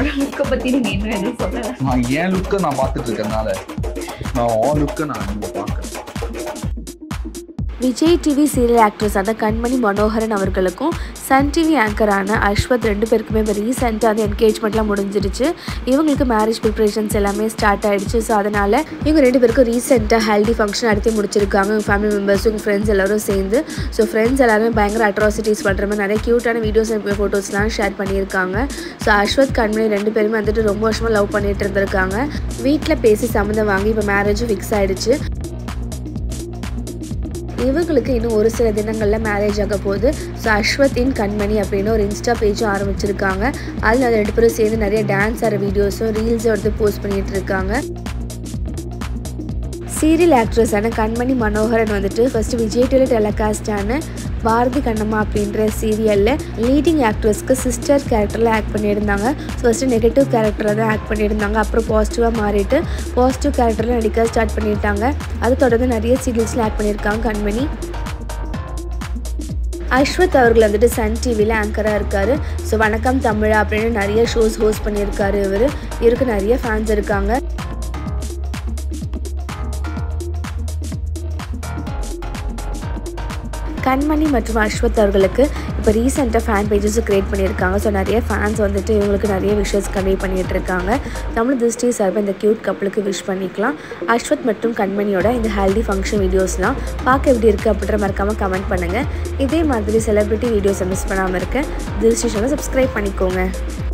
என்னோட லுக்கை பத்தி நீங்க இன்னும் எதுவும் சொல்லல நான் என் லுக்கை நான் பார்த்துட்டு இருக்கறனால நான் ஆ லுக்கை நான் இங்கே பார்க்குறேன் விஜய் டிவி சீரியல் ஆக்ட்ரஸான கண்மணி மனோகரன் அவர்களுக்கும் சன் டிவி ஆங்கரான அஸ்வத் ரெண்டு பேருக்குமே இப்போ ரீசெண்டாக அந்த என்கேஜ்மெண்ட்லாம் முடிஞ்சிருச்சு இவங்களுக்கு மேரேஜ் ப்ரிப்ரேஷன்ஸ் எல்லாமே ஸ்டார்ட் ஆயிடுச்சு ஸோ அதனால் இவங்க ரெண்டு பேருக்கும் ரீசெண்டாக ஹெல்தி ஃபங்க்ஷன் நடத்தி முடிச்சிருக்காங்க இவங்க ஃபேமிலி மெம்பர்ஸ் இவங்க ஃப்ரெண்ட்ஸ் எல்லாரும் சேர்ந்து ஸோ ஃப்ரெண்ட்ஸ் எல்லாருமே பயங்கர அட்ராசிட்டிஸ் பண்ணுற மாதிரி நிறைய க்யூட்டான வீடியோஸ் ஃபோட்டோஸ்லாம் ஷேர் பண்ணியிருக்காங்க ஸோ அஸ்வத் கண்மணி ரெண்டு பேருமே வந்துட்டு ரொம்ப வருஷமாக லவ் பண்ணிட்டு இருந்திருக்காங்க வீட்டில் பேசி சம்மந்தம் வாங்கி இப்போ மேரேஜும் ஃபிக்ஸ் ஆயிடுச்சு இவங்களுக்கு இன்னும் ஒரு சில தினங்களில் மேரேஜ் ஆக போகுது ஸோ அஸ்வத்தின் கண்மணி அப்படின்னு ஒரு இன்ஸ்டா பேஜும் ஆரம்பிச்சிருக்காங்க அதில் அது ரெண்டு பேரும் சேர்ந்து நிறைய டான்ஸ் ஆகிற வீடியோஸும் ரீல்ஸும் எடுத்து போஸ்ட் பண்ணிட்டு இருக்காங்க சீரியல் ஆக்ட்ரஸான கண்மணி மனோகரன் வந்துட்டு ஃபர்ஸ்ட் விஜய் டிவி டெலிகாஸ்டான பாரதி கண்ணம்மா அப்படின்ற சீரியலில் லீடிங் ஆக்ட்ரஸ்க்கு சிஸ்டர் கேரக்டரில் ஆக்ட் பண்ணியிருந்தாங்க ஃபர்ஸ்ட்டு நெகட்டிவ் கேரக்டரில் தான் ஆக்ட் பண்ணியிருந்தாங்க அப்புறம் பாசிட்டிவாக மாறிட்டு பாசிட்டிவ் கேரக்டரில் நடிக்க ஸ்டார்ட் பண்ணிட்டாங்க அது தொடர்ந்து நிறைய சீரியல்ஸில் ஆக்ட் பண்ணியிருக்காங்க கண்மணி அஸ்வத் அவர்கள் வந்துட்டு சன் டிவியில் ஆங்கராக இருக்கார் ஸோ வணக்கம் தமிழா அப்படின்னு நிறைய ஷோஸ் ஹோஸ்ட் பண்ணியிருக்காரு இவர் இவருக்கு நிறைய ஃபேன்ஸ் இருக்காங்க கண்மணி மற்றும் அஸ்வத் அவர்களுக்கு இப்போ ரீசெண்டாக ஃபேன் பேஜஸும் க்ரியேட் பண்ணியிருக்காங்க ஸோ நிறைய ஃபேன்ஸ் வந்துட்டு இவங்களுக்கு நிறைய விஷயஸ் கன்வே பண்ணிகிட்டு இருக்காங்க தமிழ் திருஷ்டி சார்பாக இந்த க்யூட் கப்பலுக்கு விஷ் பண்ணிக்கலாம் அஸ்வத் மற்றும் கண்மணியோட இந்த ஹெல்தி ஃபங்க்ஷன் வீடியோஸ்லாம் பார்க்க எப்படி இருக்குது அப்படின்ற மறக்காமல் கமெண்ட் பண்ணுங்கள் இதே மாதிரி செலிப்ரிட்டி வீடியோஸை மிஸ் பண்ணாமல் இருக்க திருஷ்டி சேனல் சப்ஸ்கிரைப் பண்ணிக்கோங்க